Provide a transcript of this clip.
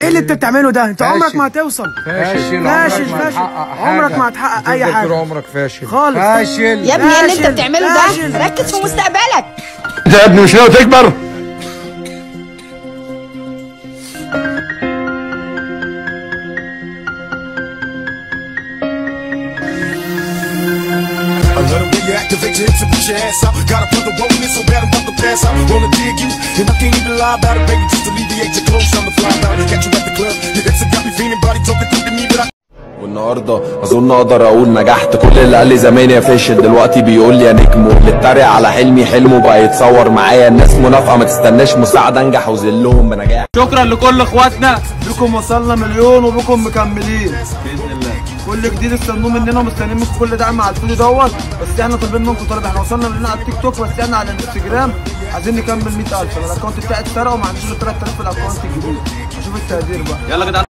اللي انت بتعمله ده انت عمرك فاشل. ما هتوصل فاشل فاشل عمرك ما فاشل هتحقق حاجة. عمرك ما هتحقق اي هتفضل حاجه طول عمرك فاشل خالص. فاشل يا ابني ايه اللي انت فاشل. بتعمله فاشل. ده ركز في مستقبلك انت يا ابني مش ناوي تكبر I love the way you activate your hips and put your ass out. Gotta put the roll in so bad I'm about to pass out. Wanna dig you, and I can't even lie about it, baby. Just alleviate your clothes, I'm the fly out. Got you at the club, your hips have got me feeling, body talking through to me that I والنهارده اظن اقدر اقول نجحت كل اللي قال لي زمان يا فاشل دلوقتي بيقول لي يا نجم واللي اتريق على حلمي حلمه بقى يتصور معايا الناس منافقه ما تستناش مساعده انجح وذلهم بنجاح شكرا لكل اخواتنا بكم وصلنا مليون وبكم مكملين باذن الله كل جديد استنوه مننا ومستنيين منكم كل دعم على الفيديو دوت بس احنا طالبين منكم طلب احنا وصلنا مليون على التيك توك بس احنا على الانستجرام عايزين نكمل 100000 انا الاكونت بتاعي اتسرق وما عنديش غير 3000 في الاكونت الجديد اشوف التقدير بقى يلا يا جدعان